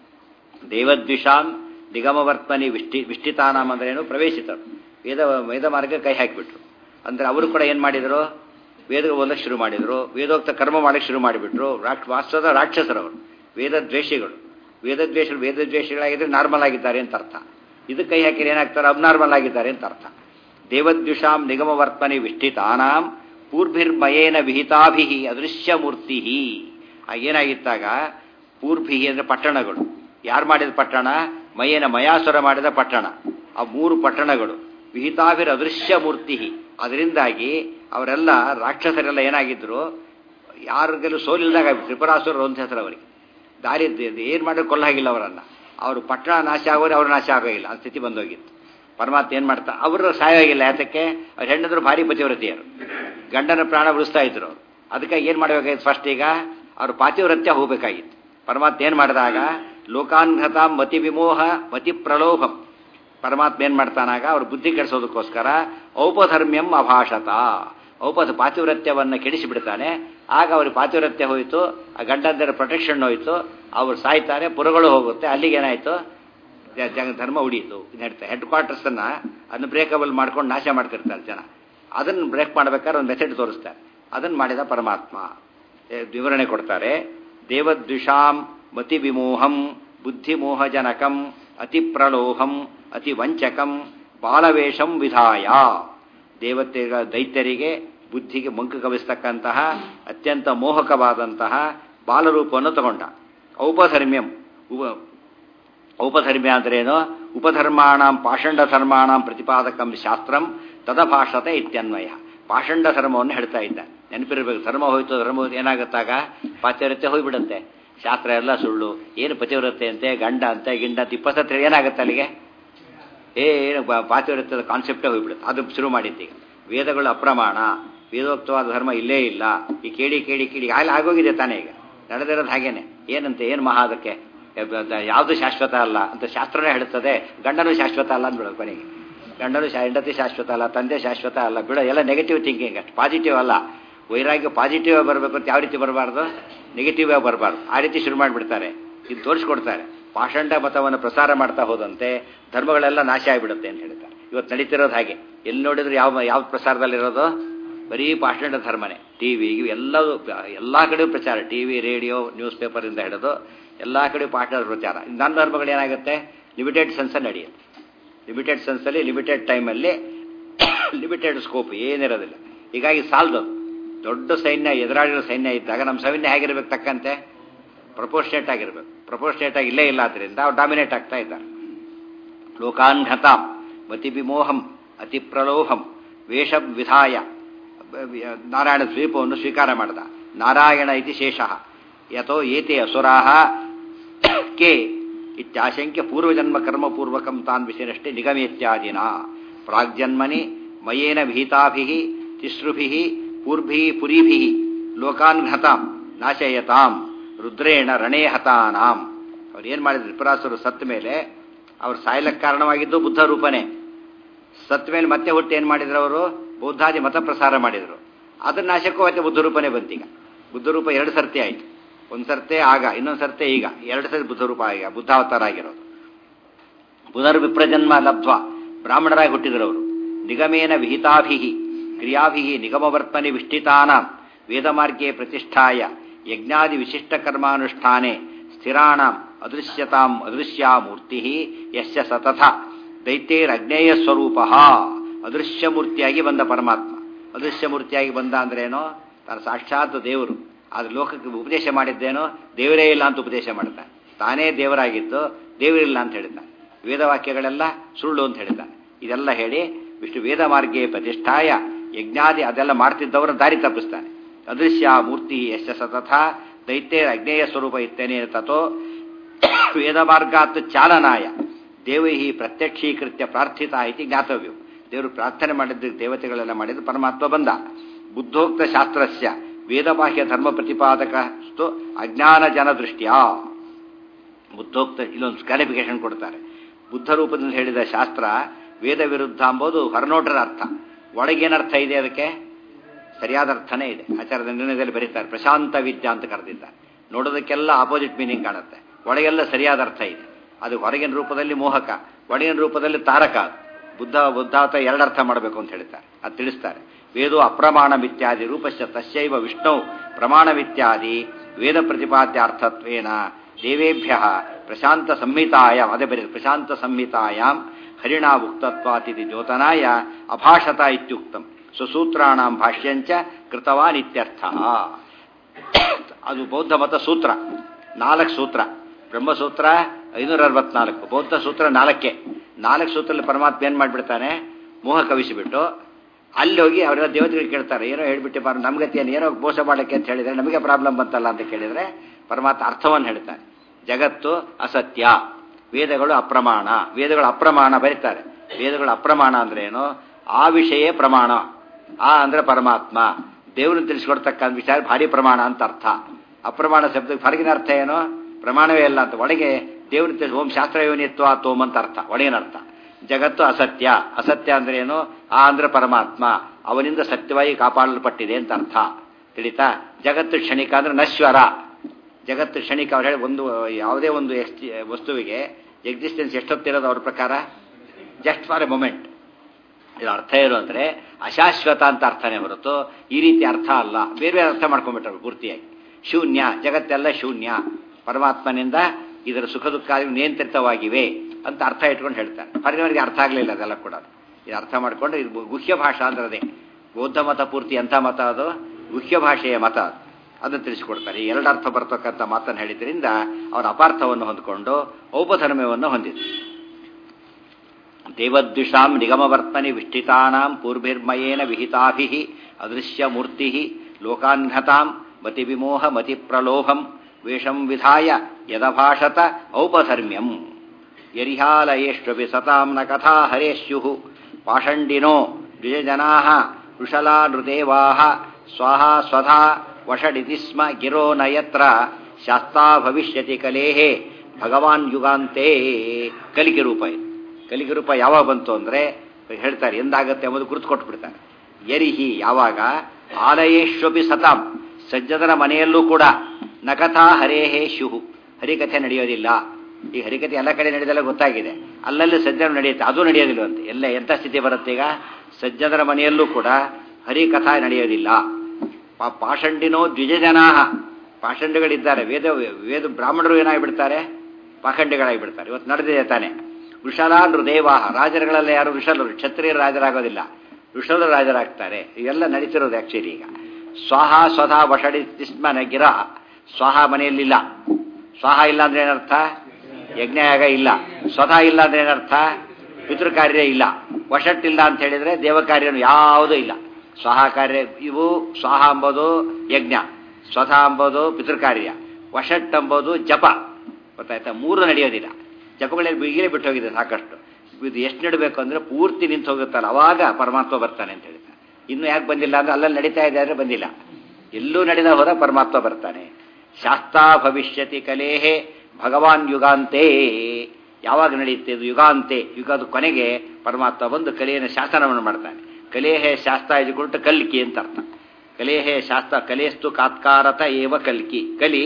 ದೇವದ್ವಿಷಾಂ ನಿಗಮವರ್ತನೆ ವಿಷ್ಠಿ ವಿಷ್ಠಿತಾನಾಂ ಅಂದ್ರೆ ಏನು ಪ್ರವೇಶಿತರು ವೇದ ವೇದ ಮಾರ್ಗ ಕೈ ಹಾಕಿಬಿಟ್ರು ಅಂದ್ರೆ ಅವರು ಕೂಡ ಏನು ಮಾಡಿದರು ವೇದ ಓದಕ್ಕೆ ಶುರು ಮಾಡಿದರು ವೇದೋಕ್ತ ಕರ್ಮ ಮಾಡಕ್ಕೆ ಶುರು ಮಾಡಿಬಿಟ್ರು ರಾಕ್ಷ ವಾಸ್ತವದ ರಾಕ್ಷಸರವರು ವೇದ ದ್ವೇಷಿಗಳು ವೇದ ದ್ವೇಷಗಳು ವೇದ ದ್ವೇಷಗಳಾಗಿದ್ರೆ ನಾರ್ಮಲ್ ಆಗಿದ್ದಾರೆ ಅಂತ ಅರ್ಥ ಇದು ಕೈ ಹಾಕಿದ್ರೆ ಏನಾಗ್ತಾರೆ ಅಬ್ನಾರ್ಮಲ್ ಆಗಿದ್ದಾರೆ ಅಂತ ಅರ್ಥ ದೇವದ್ವಿಷಾಂ ನಿಗಮವರ್ತನೆ ವಿಷ್ಠಿತಾನಾಂ ಪೂರ್ಭಿರ್ಮಯೇನ ವಿಹಿತಾಭಿ ಅದೃಶ್ಯ ಮೂರ್ತಿ ಏನಾಗಿತ್ತಾಗ ಪೂರ್ಭಿ ಅಂದ್ರೆ ಪಟ್ಟಣಗಳು ಯಾರು ಮಾಡಿದ ಪಟ್ಟಣ ಮಯೇನ ಮಯಾಸುರ ಮಾಡಿದ ಪಟ್ಟಣ ಆ ಮೂರು ಪಟ್ಟಣಗಳು ವಿಹಿತಾಭಿರ್ ಅದೃಶ್ಯ ಮೂರ್ತಿ ಅದರಿಂದಾಗಿ ಅವರೆಲ್ಲ ರಾಕ್ಷಸರೆಲ್ಲ ಏನಾಗಿದ್ರು ಯಾರಿಗೆಲ್ಲೂ ಸೋಲಿಲ್ದಾಗ ತ್ರಿಪುರಾಸುರರು ಅಂತ ಹೆಸರು ಅವರಿಗೆ ದಾರಿ ಏನು ಮಾಡಿ ಕೊಲ್ಲಾಗಿಲ್ಲ ಅವರನ್ನ ಅವರು ಪಟ್ಟಣ ನಾಶ ಆಗೋರು ಅವ್ರ ನಾಶ ಆಗೋಗಿಲ್ಲ ಆ ಸ್ಥಿತಿ ಬಂದೋಗಿತ್ತು ಪರಮಾತ್ಮ ಏನು ಮಾಡ್ತಾ ಅವರು ಸಾಯೋಗಿಲ್ಲ ಯಾತಕ್ಕೆ ಅವ್ರು ಹೆಣ್ಣಂದ್ರು ಭಾರಿ ಪತಿವ್ರತಿಯರು ಗಂಡನ ಪ್ರಾಣ ಉಳಿಸ್ತಾ ಇದ್ರು ಅವರು ಅದಕ್ಕಾಗಿ ಏನು ಮಾಡಬೇಕಾಗಿತ್ತು ಫಸ್ಟ್ ಈಗ ಅವ್ರು ಪಾತಿವ್ರತ್ಯ ಹೋಗಬೇಕಾಗಿತ್ತು ಪರಮಾತ್ಮ ಏನು ಮಾಡಿದಾಗ ಲೋಕಾನ್ಘತ ಮತಿ ವಿಮೋಹ ಮತಿ ಪ್ರಲೋಭಂ ಪರಮಾತ್ಮ ಏನು ಮಾಡ್ತಾನಾಗ ಅವ್ರ ಬುದ್ಧಿ ಕೆಡಿಸೋದಕ್ಕೋಸ್ಕರ ಔಪಧರ್ಮ್ಯಂ ಅಭಾಷತ ಔಪಧ ಪಾತಿವ್ರತ್ಯವನ್ನು ಕೆಡಿಸಿಬಿಡ್ತಾನೆ ಆಗ ಅವ್ರಿಗೆ ಪಾತಿವ್ರತ್ಯ ಹೋಯಿತು ಆ ಗಂಡಂದರ ಪ್ರೊಟೆಕ್ಷನ್ ಹೋಯಿತು ಅವ್ರು ಸಾಯ್ತಾರೆ ಪುರಗಳು ಹೋಗುತ್ತೆ ಅಲ್ಲಿಗೆ ಏನಾಯಿತು ಜ- ಜನ ಧರ್ಮ ಉಳಿಯಿತು ಇದು ಹೇಳ್ತಾರೆ ಹೆಡ್ ಕ್ವಾರ್ಟರ್ಸನ್ನು ಅದನ್ನು ಬ್ರೇಕಬಲ್ ಮಾಡ್ಕೊಂಡು ನಾಶ ಮಾಡ್ತಿರ್ತಾರೆ ಜನ ಅದನ್ನು ಬ್ರೇಕ್ ಮಾಡ್ಬೇಕಾದ್ರೆ ಒಂದು ಮೆಸೇಜ್ ತೋರಿಸ್ತಾರೆ ಅದನ್ನು ಮಾಡಿದ ಪರಮಾತ್ಮ ಏ, ವಿವರಣೆ ಕೊಡ್ತಾರೆ ದೇವದ್ವಿಷಾಂ ಮತಿ ವಿಮೋಹಂ ಬುದ್ಧಿಮೋಹಜನಕಂ ಅತಿ ಪ್ರಲೋಹಂ ಅತಿ ವಂಚಕಂ ಬಾಲವೇಷಂ ವಿಧಾಯ ದೇವತೆಗಳ ದೈತ್ಯರಿಗೆ ಬುದ್ಧಿಗೆ ಮಂಕು ಕವಿಸ್ತಕ್ಕಂತಹ ಅತ್ಯಂತ ಮೋಹಕವಾದಂತಹ ಬಾಲರೂಪವನ್ನು ತಗೊಂಡ ಔಪಧರ್ಮ್ಯಂ ಉಪ ಔಪಧರ್ಮ್ಯ ಅಂದ್ರೇನು ಉಪಧರ್ಮಾಣಂ ಪಾಷಂಡ ಧರ್ಮಾಣಂ ಪ್ರತಿಪಾದಕಂ ಶಾಸ್ತ್ರಂ ತದಭಾಷತೆ ಇತ್ಯನ್ವಯ ಪಾಷಂಡ ಧರ್ಮವನ್ನು ಹೇಳ್ತಾ ಇದ್ದ ನೆನಪಿರಬೇಕು ಧರ್ಮ ಹೋಯ್ತು ಧರ್ಮ ಹೋಯ್ತು ಏನಾಗುತ್ತಾಗ ಪಾತಿವ್ರತ್ಯ ಹೋಗ್ಬಿಡುತ್ತೆ ಶಾಸ್ತ್ರ ಎಲ್ಲ ಸುಳ್ಳು ಏನು ಪತಿವ್ರತೆ ಅಂತೆ ಗಂಡ ಅಂತೆ ಗಿಂಡ ಅಂತ ಇಪ್ಪತ್ತತ್ರ ಏನಾಗುತ್ತೆ ಅಲ್ಲಿಗೆ ಏನು ಪಾ- ಪಾತಿವ್ರತ್ಯದ ಕಾನ್ಸೆಪ್ಟೇ ಹೋಗ್ಬಿಡುತ್ತೆ ಅದು ಶುರು ಮಾಡಿದ್ದೀಗ ವೇದಗಳು ಅಪ್ರಮಾಣ ವೇದೋಕ್ತವಾದ ಧರ್ಮ ಇಲ್ಲೇ ಇಲ್ಲ ಈ ಕೇಳಿ ಕೇಳಿ ಕೇಳಿ ಅಲ್ಲಿ ಆಗೋಗಿದೆ ತಾನೇ ಈಗ ನಡೆದಿರೋದು ಹಾಗೇನೆ ಏನಂತೆ ಏನು ಮಹಾ ಅದಕ್ಕೆ ಯಾವುದು ಶಾಶ್ವತ ಅಲ್ಲ ಅಂತ ಶಾಸ್ತ್ರನೇ ಹೇಳುತ್ತದೆ ಗಂಡನೂ ಶಾಶ್ವತ ಅಲ್ಲ ಅಂದ್ಬಿಡೋದು ಕೊನೆಗೆ ಗಂಡನು ಶಾ ಹೆಂಡತಿ ಶಾಶ್ವತ ಅಲ್ಲ ತಂದೆ ಶಾಶ್ವತ ಅಲ್ಲ ಬಿಡೋ ಎಲ್ಲ ನೆಗೆಟಿವ್ ಥಿಂಕಿಂಗ್ ಅಷ್ಟು ಪಾಸಿಟಿವ್ ಅಲ್ಲ ವೈರಾಗ್ಯ ಪಾಸಿಟಿವ್ ಆಗಿ ಬರಬೇಕು ಅಂತ ಯಾವ ರೀತಿ ಬರಬಾರ್ದು ನೆಗೆಟಿವ್ ಆಗಿ ಬರಬಾರ್ದು ಆ ರೀತಿ ಶುರು ಮಾಡಿಬಿಡ್ತಾರೆ ಇದು ತೋರಿಸ್ಕೊಡ್ತಾರೆ ಪಾಷಂಡ ಮತವನ್ನು ಪ್ರಸಾರ ಮಾಡ್ತಾ ಹೋದಂತೆ ಧರ್ಮಗಳೆಲ್ಲ ನಾಶ ಆಗಿಬಿಡುತ್ತೆ ಅಂತ ಹೇಳ್ತಾರೆ ಇವತ್ತು ನಡೀತಿರೋದು ಹಾಗೆ ಎಲ್ಲಿ ನೋಡಿದ್ರು ಯಾವ ಯಾವ ಪ್ರಸಾರದಲ್ಲಿರೋದು ಬರೀ ಪಾಷಂಡ ಧರ್ಮನೇ ಟಿ ವಿ ಎಲ್ಲವೂ ಎಲ್ಲ ಕಡೆ ಪ್ರಚಾರ ಟಿ ವಿ ರೇಡಿಯೋ ನ್ಯೂಸ್ ಪೇಪರಿಂದ ಹಿಡಿದು ಎಲ್ಲ ಕಡೆ ಪಾಷಂಡ ಪ್ರಚಾರ ನನ್ನ ಧರ್ಮಗಳು ಏನಾಗುತ್ತೆ ಲಿಮಿಟೆಡ್ ಸೆನ್ಸಲ್ಲಿ ನಡೆಯುತ್ತೆ ಲಿಮಿಟೆಡ್ ಸೆನ್ಸಲ್ಲಿ ಲಿಮಿಟೆಡ್ ಟೈಮಲ್ಲಿ ಲಿಮಿಟೆಡ್ ಸ್ಕೋಪ್ ಏನಿರೋದಿಲ್ಲ ಹೀಗಾಗಿ ಸಾಲದು ದೊಡ್ಡ ಸೈನ್ಯ ಎದುರಾಳಿರೋ ಸೈನ್ಯ ಇದ್ದಾಗ ನಮ್ಮ ಸೈನ್ಯ ಹೇಗಿರ್ಬೇಕು ತಕ್ಕಂತೆ ಪ್ರಪೋರ್ಷನೇಟ್ ಆಗಿರ್ಬೇಕು ಪ್ರಪೋರ್ಷನೇಟ್ ಆಗಿ ಇಲ್ಲೇ ಇಲ್ಲ ಆದ್ದರಿಂದ ಅವ್ರು ಡಾಮಿನೇಟ್ ಆಗ್ತಾ ಇದ್ದಾರೆ ಲೋಕಾನ್ಘತಾಂ ಮತಿ ವಿಮೋಹಂ ಅತಿ ಪ್ರಲೋಭಂ ವೇಷ ವಿಧಾಯ ನಾರಾಯಣ ದ್ವೀಪವನ್ನು ಸ್ವೀಕಾರ ಮಾಡಿದ ನಾರಾಯಣ ಇತಿ ಶೇಷ ಯಥೋ ಏತೆ ಅಸುರಾಹ ಕೆ ಇತ್ಯಾಶಂಕ್ಯ ಪೂರ್ವಜನ್ಮ ಕರ್ಮಪೂರ್ವಕಂ ತಾನ್ ವಿಷಯನಷ್ಟೇ ನಿಗಮೇತ್ಯಾದಿನ ಪ್ರಾಗ್ಜನ್ಮನಿ ಮಯೇನ ವಿಹಿತಾಭಿ ತಿಸೃಭಿ ಪೂರ್ಭಿ ಪುರಿಭಿ ಲೋಕಾನ್ ಘತಾಂ ನಾಶಯತಾಂ ರುದ್ರೇಣ ರಣೇ ಹತಾನಾಂ ಅವ್ರು ಏನು ಮಾಡಿದ್ರು ತ್ರಿಪುರಾಸುರು ಸತ್ತ ಮೇಲೆ ಅವ್ರು ಸಾಯ್ಲಕ್ಕೆ ಕಾರಣವಾಗಿದ್ದು ಬುದ್ಧ ರೂಪನೇ ಸತ್ತ ಮೇಲೆ ಮತ್ತೆ ಹುಟ್ಟು ಏನು ಮಾಡಿದ್ರು ಅವರು ಬೌದ್ಧಾದಿ ಮತ ಪ್ರಸಾರ ಮಾಡಿದರು ಅದ್ರ ನಾಶಕ್ಕೂ ಮತ್ತೆ ಬುದ್ಧ ರೂಪನೇ ಬಂತೀಗ ಬುದ್ಧ ರೂಪ ಎರಡು ಸರ್ತಿ ಆಯಿತು ಒಂದು ಸರ್ತೆ ಆಗ ಇನ್ನೊಂದು ಸರ್ತೆ ಈಗ ಎರಡು ಸರಿ ಬುದ್ಧ ರೂಪ ಆಗ ಬುದ್ಧಾವತಾರ ಆಗಿರೋದು ಪುನರ್ವಿಪ್ರಜನ್ಮ ಲಬ್ಧ್ವ ಬ್ರಾಹ್ಮಣರಾಗಿ ಹುಟ್ಟಿದ್ರು ಅವರು ನಿಗಮೇನ ವಿಹಿತಾಭಿ ಕ್ರಿಯಾಭಿ ನಿಗಮವರ್ತನೆ ವಿಷ್ಠಿತಾನಾಂ ವೇದಮಾರ್ಗೇ ಪ್ರತಿಷ್ಠಾಯ ಯಜ್ಞಾದಿ ವಿಶಿಷ್ಟ ಕರ್ಮಾನುಷ್ಠಾನೆ ಸ್ಥಿರಾಣಾಂ ಅದೃಶ್ಯತಾಂ ಅದೃಶ್ಯಾ ಮೂರ್ತಿ ಯಶ್ಚ ಸತತ ದೈತ್ಯೈರಜ್ಞೇಯ ಸ್ವರೂಪ ಅದೃಶ್ಯ ಮೂರ್ತಿಯಾಗಿ ಬಂದ ಪರಮಾತ್ಮ ಅದೃಶ್ಯ ಮೂರ್ತಿಯಾಗಿ ಬಂದ ಅಂದ್ರೇನೋ ತಾನು ಸಾಕ್ಷಾತ್ ದೇವರು ಆದ್ರೆ ಲೋಕಕ್ಕೆ ಉಪದೇಶ ಮಾಡಿದ್ದೇನೋ ದೇವರೇ ಇಲ್ಲ ಅಂತ ಉಪದೇಶ ಮಾಡ್ತಾನೆ ತಾನೇ ದೇವರಾಗಿದ್ದು ದೇವರಿಲ್ಲ ಅಂತ ಹೇಳ್ತಾನೆ ವೇದವಾಕ್ಯಗಳೆಲ್ಲ ಸುಳ್ಳು ಅಂತ ಹೇಳ್ತಾನೆ ಇದೆಲ್ಲ ಹೇಳಿ ವಿಷ್ಣು ವೇದ ಮಾರ್ಗೇ ಪ್ರತಿಷ್ಠಾಯ ಯಜ್ಞಾದಿ ಅದೆಲ್ಲ ಮಾಡ್ತಿದ್ದವರ ದಾರಿ ತಪ್ಪಿಸ್ತಾನೆ ಅದೃಶ್ಯ ಮೂರ್ತಿ ಯಶ ಸತಥ ದೈತ್ಯ ಅಗ್ನೇಯ ಸ್ವರೂಪ ಇತ್ತೇನೆ ತಥೋ ವೇದ ಮಾರ್ಗಾತ್ ಚಾಲನಾಯ ದೇವೈ ಪ್ರತ್ಯಕ್ಷೀಕೃತ್ಯ ಪ್ರಾರ್ಥಿತ ಇತಿ ಜ್ಞಾತವ್ಯ ದೇವರು ಪ್ರಾರ್ಥನೆ ಮಾಡಿದ್ದು ದೇವತೆಗಳೆಲ್ಲ ಮಾಡಿದ್ದು ಪರಮಾತ್ಮ ಬಂದ ಬುದ್ಧೋಕ್ತ ಶಾಸ್ತ್ರಸ್ಯ ವೇದಬಾಹ್ಯ ಧರ್ಮ ಪ್ರತಿಪಾದಕ ಅಜ್ಞಾನ ಜನ ದೃಷ್ಟಿಯ ಬುದ್ಧೋಕ್ತ ಇಲ್ಲೊಂದು ಕ್ಲಾರಿಫಿಕೇಶನ್ ಕೊಡ್ತಾರೆ ಬುದ್ಧ ರೂಪದಿಂದ ಹೇಳಿದ ಶಾಸ್ತ್ರ ವೇದ ವಿರುದ್ಧ ಎಂಬುದು ಹೊರನೋಟರ ಅರ್ಥ ಒಳಗೇನರ್ಥ ಇದೆ ಅದಕ್ಕೆ ಸರಿಯಾದ ಅರ್ಥನೇ ಇದೆ ಆಚಾರದ ನಿರ್ಣಯದಲ್ಲಿ ಬರೀತಾರೆ ಪ್ರಶಾಂತ ವಿದ್ಯಾ ಅಂತ ಕರೆದಿದ್ದಾರೆ ನೋಡೋದಕ್ಕೆಲ್ಲ ಆಪೋಸಿಟ್ ಮೀನಿಂಗ್ ಕಾಣುತ್ತೆ ಒಳಗೆಲ್ಲ ಸರಿಯಾದ ಅರ್ಥ ಇದೆ ಅದು ಹೊರಗಿನ ರೂಪದಲ್ಲಿ ಮೋಹಕ ಒಳಗಿನ ರೂಪದಲ್ಲಿ ತಾರಕ ಅದು ಬುದ್ಧ ಬುದ್ಧಾತ ಎರಡರ್ಥ ಮಾಡಬೇಕು ಅಂತ ಹೇಳ್ತಾರೆ ಅದು ತಿಳಿಸ್ತಾರೆ ವೇದೋ ಅಪ್ರಮಾಣಮಿತ್ಯಾದಿ ರೂಪಶ್ಚ ತಸ್ಯೈವ ವಿಷ್ಣು ಪ್ರಮಾಣಮಿತ್ಯಾದಿ ವೇದ ಪ್ರತಿಪಾದ್ಯಾರ್ಥತ್ವೇನ ದೇವೇಭ್ಯ ಪ್ರಶಾಂತ ಸಂಹಿತಾಯಾಮ್ ಅದೇ ಬರೀ ಪ್ರಶಾಂತ ಸಂಹಿತಾಯಾಂ ಹರಿಣಾ ಉಕ್ತತ್ವಾತಿಥಿ ದ್ಯೋತನಾಯ ಅಭಾಷತ ಇತ್ಯುಕ್ತಂ ಸುಸೂತ್ರಾಣಾಂ ಭಾಷ್ಯಂಚ ಕೃತವಾನ್ ಇತ್ಯರ್ಥ ಅದು ಬೌದ್ಧ ಮತ ಸೂತ್ರ ನಾಲ್ಕು ಸೂತ್ರ ಬ್ರಹ್ಮಸೂತ್ರ ಐನೂರ ಅರವತ್ನಾಲ್ಕು ಬೌದ್ಧ ಸೂತ್ರ ನಾಲ್ಕೇ ನಾಲ್ಕು ಸೂತ್ರದಲ್ಲಿ ಪರಮಾತ್ಮ ಏನ್ ಮಾಡ್ಬಿಡ್ತಾನೆ ಮೋಹ ಕವಿಸಿಬಿಟ್ಟು ಅಲ್ಲಿ ಹೋಗಿ ಅವರೆಲ್ಲ ದೇವತೆಗಳು ಕೇಳ್ತಾರೆ ಏನೋ ಹೇಳ್ಬಿಟ್ಟು ಬಾರ ನಮ್ಗತಿಯನ್ನು ಏನೋ ಮೋಸ ಮಾಡಕ್ಕೆ ಅಂತ ಹೇಳಿದ್ರೆ ನಮಗೆ ಪ್ರಾಬ್ಲಮ್ ಬಂತಲ್ಲ ಅಂತ ಕೇಳಿದ್ರೆ ಪರಮಾತ್ಮ ಅರ್ಥವನ್ನು ಹೇಳ್ತಾನೆ ಜಗತ್ತು ಅಸತ್ಯ ವೇದಗಳು ಅಪ್ರಮಾಣ ವೇದಗಳು ಅಪ್ರಮಾಣ ಬರೀತಾರೆ ವೇದಗಳು ಅಪ್ರಮಾಣ ಅಂದ್ರೆ ಏನು ಆ ವಿಷಯ ಪ್ರಮಾಣ ಆ ಅಂದ್ರೆ ಪರಮಾತ್ಮ ದೇವ್ರನ್ನ ತಿಳಿಸ್ಕೊಡ್ತಕ್ಕಂಥ ವಿಚಾರ ಭಾರಿ ಪ್ರಮಾಣ ಅಂತ ಅರ್ಥ ಅಪ್ರಮಾಣ ಶಬ್ದಕ್ಕೆ ಹೊರಗಿನ ಅರ್ಥ ಏನು ಪ್ರಮಾಣವೇ ಇಲ್ಲ ಅಂತ ಒಳಗೆ ದೇವ್ರ ತಿಳಿಸ್ ಓಂ ಶಾಸ್ತ್ರ ಯೋನಿತ್ವ ತೋಮ್ ಅಂತ ಅರ್ಥ ಒಳಗಿನ ಅರ್ಥ ಜಗತ್ತು ಅಸತ್ಯ ಅಸತ್ಯ ಅಂದ್ರೆ ಏನು ಆ ಅಂದ್ರೆ ಪರಮಾತ್ಮ ಅವನಿಂದ ಸತ್ಯವಾಗಿ ಕಾಪಾಡಲ್ಪಟ್ಟಿದೆ ಅಂತ ಅರ್ಥ ತಿಳಿತಾ ಜಗತ್ತು ಕ್ಷಣಿಕ ಅಂದ್ರೆ ನಶ್ವರ ಜಗತ್ತು ಕ್ಷಣಿಕ ಅವ್ರು ಹೇಳಿ ಒಂದು ಯಾವುದೇ ಒಂದು ಎಕ್ಸ್ ವಸ್ತುವಿಗೆ ಎಕ್ಸಿಸ್ಟೆನ್ಸ್ ಎಷ್ಟೊತ್ತಿರೋದು ಅವ್ರ ಪ್ರಕಾರ ಜಸ್ಟ್ ಫಾರ್ ಎ ಮೊಮೆಂಟ್ ಇದು ಅರ್ಥ ಏನು ಅಂದರೆ ಅಶಾಶ್ವತ ಅಂತ ಅರ್ಥನೇ ಹೊರತು ಈ ರೀತಿ ಅರ್ಥ ಅಲ್ಲ ಬೇರೆ ಬೇರೆ ಅರ್ಥ ಮಾಡ್ಕೊಂಡ್ಬಿಟ್ಟರು ಪೂರ್ತಿಯಾಗಿ ಶೂನ್ಯ ಜಗತ್ತೆಲ್ಲ ಶೂನ್ಯ ಪರಮಾತ್ಮನಿಂದ ಇದರ ಸುಖ ದುಃಖ ನಿಯಂತ್ರಿತವಾಗಿವೆ ಅಂತ ಅರ್ಥ ಇಟ್ಕೊಂಡು ಹೇಳ್ತಾರೆ ಹೊರಗಿನವರಿಗೆ ಅರ್ಥ ಆಗಲಿಲ್ಲ ಅದೆಲ್ಲ ಕೂಡ ಇದು ಅರ್ಥ ಮಾಡಿಕೊಂಡು ಇದು ಗುಹ್ಯ ಭಾಷಾ ಅಂದ್ರೆ ಅದೇ ಬೌದ್ಧ ಮತ ಪೂರ್ತಿ ಎಂಥ ಮತ ಅದು ಗುಹ್ಯ ಭಾಷೆಯ ಮತ ಅದು ಅದನ್ನು ತಿಳಿಸಿಕೊಡ್ತಾರೆ ಈ ಎರಡು ಅರ್ಥ ಬರ್ತಕ್ಕಂಥ ಮಾತನ್ನು ಹೇಳಿದ್ರಿಂದ ಅವರ ಅಪಾರ್ಥವನ್ನು ಹೊಂದಿಕೊಂಡು ಔಪಧರ್ಮವನ್ನು ಹೊಂದಿದ್ರು ದೇವದ್ವಿಷಾಂ ನಿಗಮವರ್ತನೆ ವಿಷ್ಠಿತಾನಾಂ ಪೂರ್ಭಿರ್ಮಯೇನ ವಿಹಿತಾಭಿ ಅದೃಶ್ಯ ಮೂರ್ತಿ ಲೋಕಾನ್ಹತಾಂ ಮತಿವಿಮೋಹ ಮತಿಪ್ರಲೋಭಂ ವೇಷಂ ವಿಧಾಯ ಯದಭಾಷತ ಔಪಧರ್ಮ್ಯಂ ಯರಿಹಾಲಯೇಷ್ವಪಿ ಸತಾಂ ನ ಕಥಾ ಹರೇಶ್ಯು ಪಾಷಂಡಿನೋ ದ್ವಿಜಜನಾ ಋಷಲಾ ನೃದೇವಾ ಸ್ವಾಹ ಸ್ವಧಾ ವಷಡಿತಿ ಸ್ಮ ಗಿರೋ ನ ಯತ್ರ ಶಾಸ್ತಾ ಭವಿಷ್ಯತಿ ಕಲೇಹೇ ಭಗವಾನ್ ಯುಗಾಂತೇ ಕಲಿಕೆ ರೂಪ ಇದು ಕಲಿಕೆ ರೂಪ ಯಾವಾಗ ಬಂತು ಅಂದರೆ ಹೇಳ್ತಾರೆ ಎಂದಾಗತ್ತೆ ಎಂಬುದು ಗುರುತು ಕೊಟ್ಬಿಡ್ತಾರೆ ಯರಿಹಿ ಯಾವಾಗ ಆಲಯೇಶ್ವಪಿ ಸತಾಂ ಸಜ್ಜದರ ಮನೆಯಲ್ಲೂ ಕೂಡ ನಕಥಾ ಹರೇಹೇ ಶುಹು ಹರಿಕಥೆ ನಡೆಯೋದಿಲ್ಲ ಈ ಹರಿಕಥೆ ಎಲ್ಲ ಕಡೆ ನಡೆದಲ್ಲ ಗೊತ್ತಾಗಿದೆ ಅಲ್ಲಲ್ಲಿ ಸಜ್ಜನ ನಡೆಯುತ್ತೆ ಅದು ನಡೆಯೋದಿಲ್ಲ ಅಂತ ಎಲ್ಲ ಎಂಥ ಸ್ಥಿತಿ ಬರುತ್ತೆ ಈಗ ಸಜ್ಜನರ ಮನೆಯಲ್ಲೂ ಕೂಡ ಹರಿಕಥಾ ನಡೆಯೋದಿಲ್ಲ ಪಾಷಂಡಿನೋ ದ್ವಿಜಜನಾಹ ಪಾಷಂಡಿಗಳಿದ್ದಾರೆ ವೇದ ವೇದ ಬ್ರಾಹ್ಮಣರು ಏನಾಗಿಬಿಡ್ತಾರೆ ಪಾಖಂಡಿಗಳಾಗಿಬಿಡ್ತಾರೆ ಇವತ್ತು ನಡೆದಿದೆ ತಾನೆ ಋಷಲ ನೃದೇವಾಹ ರಾಜರುಗಳೆಲ್ಲ ಯಾರು ಋಷಲರು ಕ್ಷತ್ರಿಯರು ರಾಜರಾಗೋದಿಲ್ಲ ಋಷಲರು ರಾಜರಾಗ್ತಾರೆ ಇವೆಲ್ಲ ನಡೀತಿರೋದು ಆಕ್ಚುಲಿ ಈಗ ಸ್ವಾಹ ಸ್ವಧಾ ವಷಡಿ ತಿಸ್ಮನ ಗಿರ ಸ್ವಾಹ ಮನೆಯಲ್ಲಿಲ್ಲ ಸ್ವಾಹ ಇಲ್ಲ ಅಂದ್ರೆ ಏನರ್ಥ ಯಜ್ಞಯಾಗ ಇಲ್ಲ ಸ್ವತಃ ಇಲ್ಲ ಅಂದ್ರೆ ಏನರ್ಥ ಪಿತೃ ಕಾರ್ಯ ಇಲ್ಲ ವಷಟ್ ಇಲ್ಲ ಅಂತ ಹೇಳಿದ್ರೆ ದೇವ ಕಾರ್ಯನು ಯಾವುದೂ ಇಲ್ಲ ಸ್ವಾಹ ಕಾರ್ಯ ಇವು ಸ್ವಾಹ ಎಂಬುದು ಯಜ್ಞ ಸ್ವತಃ ಎಂಬುದು ಪಿತೃಕಾರ್ಯ ವಷಟ್ ಎಂಬುದು ಜಪ ಗೊತ್ತಾಯ್ತಾ ಮೂರು ನಡೆಯೋದಿಲ್ಲ ಜಪಗಳಲ್ಲಿ ಈಗಲೇ ಬಿಟ್ಟು ಹೋಗಿದೆ ಸಾಕಷ್ಟು ಇದು ಎಷ್ಟು ನಡಬೇಕು ಅಂದ್ರೆ ಪೂರ್ತಿ ನಿಂತು ಹೋಗುತ್ತಲ್ಲ ಅವಾಗ ಪರಮಾತ್ಮ ಬರ್ತಾನೆ ಅಂತ ಹೇಳ್ತಾನೆ ಇನ್ನು ಯಾಕೆ ಬಂದಿಲ್ಲ ಅಂದ್ರೆ ಅಲ್ಲಲ್ಲಿ ನಡೀತಾ ಇದೆ ಅಂದ್ರೆ ಬಂದಿಲ್ಲ ಎಲ್ಲೂ ನಡೆದ ಹೋದ ಪರಮಾತ್ಮ ಬರ್ತಾನೆ ಶಾಸ್ತಾ ಭವಿಷ್ಯತಿ ಕಲೇಹೇ ಭಗವಾನ್ ಯುಗಾಂತೆ ಯಾವಾಗ ನಡೆಯುತ್ತೆ ಇದು ಯುಗಾಂತೆ ಯುಗದ ಕೊನೆಗೆ ಪರಮಾತ್ಮ ಬಂದು ಕಲೆಯನ್ನು ಶಾಸನವನ್ನು ಮಾಡ್ತಾನೆ ಕಲೇಹೇ ಶಾಸ್ತ್ರ ಇದುಕೊಟ್ಟು ಕಲ್ಕಿ ಅಂತ ಅರ್ಥ ಕಲೇಹೇ ಶಾಸ್ತ್ರ ಕಲೇಸ್ತು ಕಾತ್ಕಾರತ ಏವ ಕಲ್ಕಿ ಕಲಿ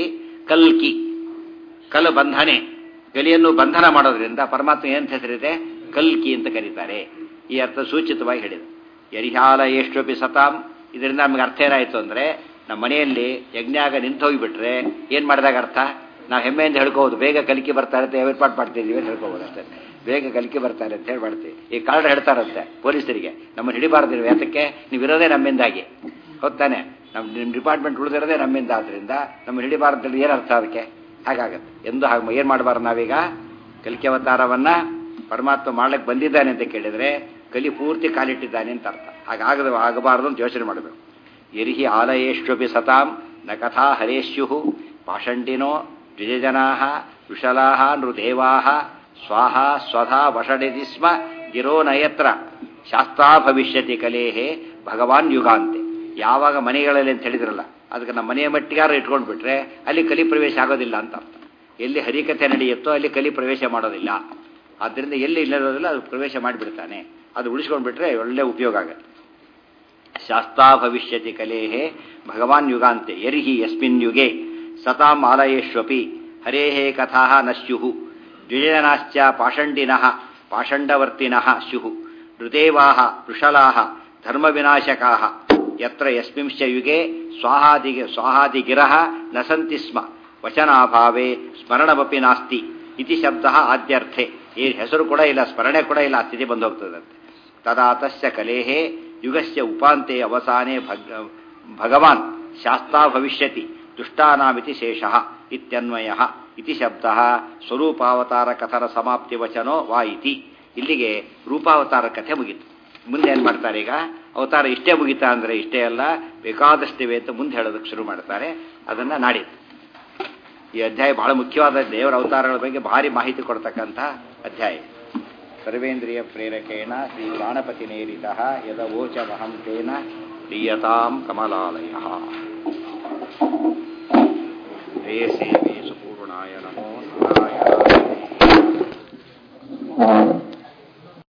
ಕಲ್ಕಿ ಕಲ್ ಬಂಧನೆ ಗಲಿಯನ್ನು ಬಂಧನ ಮಾಡೋದ್ರಿಂದ ಪರಮಾತ್ಮ ಏನಂತ ಹೆಸರಿದೆ ಕಲ್ಕಿ ಅಂತ ಕರೀತಾರೆ ಈ ಅರ್ಥ ಸೂಚಿತವಾಗಿ ಹೇಳಿದೆ ಯರಿಹಾಲ ಎಷ್ಟೊಪ್ಪಿ ಸತಾಂ ಇದರಿಂದ ನಮ್ಗೆ ಅರ್ಥ ಏನಾಯಿತು ಅಂದರೆ ನಮ್ಮ ಮನೆಯಲ್ಲಿ ಯಜ್ಞಾಗ ನಿಂತು ಹೋಗಿಬಿಟ್ರೆ ಏನು ಮಾಡಿದಾಗ ಅರ್ಥ ನಾವು ಹೆಮ್ಮೆಯಿಂದ ಹೇಳ್ಕೋಬೋದು ಬೇಗ ಕಲಿಕೆ ಬರ್ತಾರೆ ಅಂತ ಏರ್ಪಾಡು ಮಾಡ್ತಿದ್ದೀವಿ ಅಂತ ಹೇಳ್ಕೋಬೋದು ಅಷ್ಟೇ ಬೇಗ ಕಲಿಕೆ ಬರ್ತಾರೆ ಅಂತ ಹೇಳಿ ಮಾಡ್ತೀವಿ ಈ ಕಾರ್ಡ್ ಹೇಳ್ತಾರಂತೆ ಪೊಲೀಸರಿಗೆ ನಮ್ಮನ್ನು ಹಿಡಿಬಾರ್ದಿರು ಯಾತಕ್ಕೆ ನೀವು ಇರೋದೇ ನಮ್ಮಿಂದಾಗಿ ಹೊತ್ತಾನೆ ನಮ್ಮ ನಿಮ್ಮ ಡಿಪಾರ್ಟ್ಮೆಂಟ್ ಉಳಿದಿರೋದೇ ನಮ್ಮಿಂದ ಆದ್ದರಿಂದ ನಮ್ಮನ್ನು ಹಿಡಿಬಾರ್ದು ಏನು ಅರ್ಥ ಅದಕ್ಕೆ ಹಾಗಾಗತ್ತೆ ಎಂದು ಹಾಗೆ ಏನು ಮಾಡಬಾರ್ದು ನಾವೀಗ ಕಲಿಕೆ ಅವತಾರವನ್ನು ಪರಮಾತ್ಮ ಮಾಡ್ಲಿಕ್ಕೆ ಬಂದಿದ್ದಾನೆ ಅಂತ ಕೇಳಿದರೆ ಕಲಿ ಪೂರ್ತಿ ಕಾಲಿಟ್ಟಿದ್ದಾನೆ ಅಂತ ಅರ್ಥ ಹಾಗಾಗದ ಆಗಬಾರದು ಅಂತ ಯೋಚನೆ ಮಾಡಬೇಕು ಎರಿಹಿ ಆಲಯೇಶ್ವಪಿ ಸತಾಂ ನ ಕಥಾ ಹರೇಶ್ಯು ಪಾಷಂಡಿನೋ ದ್ವಿಜಜನಾ ವಿಶಲಾ ನೃದೇವಾ ಸ್ವಾಹ ಸ್ವಧಾ ವಷಡಿತಿ ಸ್ಮ ಗಿರೋ ನಯತ್ರ ಶಾಸ್ತ್ರಾ ಭವಿಷ್ಯತಿ ಕಲೇಹೇ ಭಗವಾನ್ ಯುಗಾಂತೆ ಯಾವಾಗ ಮನೆಗಳಲ್ಲಿ ಅಂತ ಹೇಳಿದ್ರಲ್ಲ ಅದಕ್ಕೆ ನಮ್ಮ ಮನೆಯ ಮಟ್ಟಿಗಾರ ಇಟ್ಕೊಂಡು ಬಿಟ್ರೆ ಅಲ್ಲಿ ಕಲಿ ಪ್ರವೇಶ ಆಗೋದಿಲ್ಲ ಅಂತ ಅರ್ಥ ಎಲ್ಲಿ ಹರಿಕತೆ ನಡೆಯುತ್ತೋ ಅಲ್ಲಿ ಕಲಿ ಪ್ರವೇಶ ಮಾಡೋದಿಲ್ಲ ಆದ್ದರಿಂದ ಎಲ್ಲಿ ಇಲ್ಲದಿರೋದಿಲ್ಲ ಅದು ಪ್ರವೇಶ ಮಾಡಿಬಿಡ್ತಾನೆ ಅದು ಉಳಿಸ್ಕೊಂಡು ಬಿಟ್ರೆ ಒಳ್ಳೆ ಉಪಯೋಗ ಆಗುತ್ತೆ ಶಾಸ್ತಾ ಭವಿಷ್ಯತಿ ಕಲೇಹೇ ಭಗವಾನ್ ಯುಗಾಂತೆ ಯರ್ಹಿ ಯಸ್ಮಿನ್ ಯುಗೆ ಸತಾಂ ಆಲಯೇಶ್ವಪಿ ಹರೇಃ ಕಥಾ ನ ಸ್ಯುಃ ದ್ವಿಜನಾಶ್ಚ ಪಾಷಂಡಿನಃ ಪಾಷಂಡವರ್ತಿನಃ ಸ್ಯುಃ ಋತೇವಾಹ ವೃಷಲಾಹ ಧರ್ಮವಿನಾಶಕಾಹ ಯತ್ರ ಯಸ್ಮಿಂಶ್ಚ ಯುಗೆ ಸ್ವಾಹಾದಿಗೆ ಸ್ವಾಹಾದಿಗಿರಹ ನ ಸಂತಿ ಸ್ಮ ವಚನಾಭಾವೇ ಸ್ಮರಣಮಪಿ ನಾಸ್ತಿ ಇತಿ ಶಬ್ದ ಆದ್ಯರ್ಥೆ ಈ ಹೆಸರು ಕೂಡ ಇಲ್ಲ ಸ್ಮರಣೆ ಕೂಡ ಇಲ್ಲ ಆ ಸ್ಥಿತಿ ಬಂದು ಹೋಗ್ತದಂತೆ ತದಾ ತಸ್ಯ ಕಲೇಹೇ ಯುಗಸ್ಯ ಉಪಾಂತೆ ಅವಸಾನೆ ಭಗ್ ಭಗವಾನ್ ಶಾಸ್ತಾ ಭವಿಷ್ಯತಿ ದುಷ್ಟಾನಾಮಿತಿ ಶೇಷಃ ಇತ್ಯನ್ವಯ ಇತಿ ಶಬ್ದ ಸ್ವರೂಪಾವತಾರ ಕಥನ ಸಮಾಪ್ತಿ ವಚನೋ ವಾ ಇತಿ ಇಲ್ಲಿಗೆ ರೂಪಾವತಾರ ಕಥೆ ಮುಗೀತು ಮುಂದೆ ಏನು ಮಾಡ್ತಾರೆ ಈಗ ಅವತಾರ ಇಷ್ಟೇ ಮುಗಿತಾ ಅಂದರೆ ಇಷ್ಟೇ ಅಲ್ಲ ಬೇಕಾದಷ್ಟಿವೆ ಅಂತ ಮುಂದೆ ಹೇಳೋದಕ್ಕೆ ಶುರು ಮಾಡ್ತಾರೆ ಅದನ್ನು ನಾಡಿದ್ದು ಈ ಅಧ್ಯಾಯ ಬಹಳ ಮುಖ್ಯವಾದ ದೇವರ ಅವತಾರಗಳ ಬಗ್ಗೆ ಭಾರಿ ಮಾಹಿತಿ ಕೊಡ್ತಕ್ಕಂಥ ಅಧ್ಯಾಯ ಸರ್ವೇಂದ್ರಿಯ ಪ್ರೇರಕೇಣ ಶ್ರೀ ಪ್ರಾಣಪತಿ ನೇರಿತ ಯದವೋಚ ಮಹಂ ತೇನ ಪ್ರಿಯತಾಂ ಕಮಲಾಲಯ ಹೇ ಸೇವೆ ಸುಪೂರ್ಣಾಯ ನಮೋ ನಾರಾಯಣ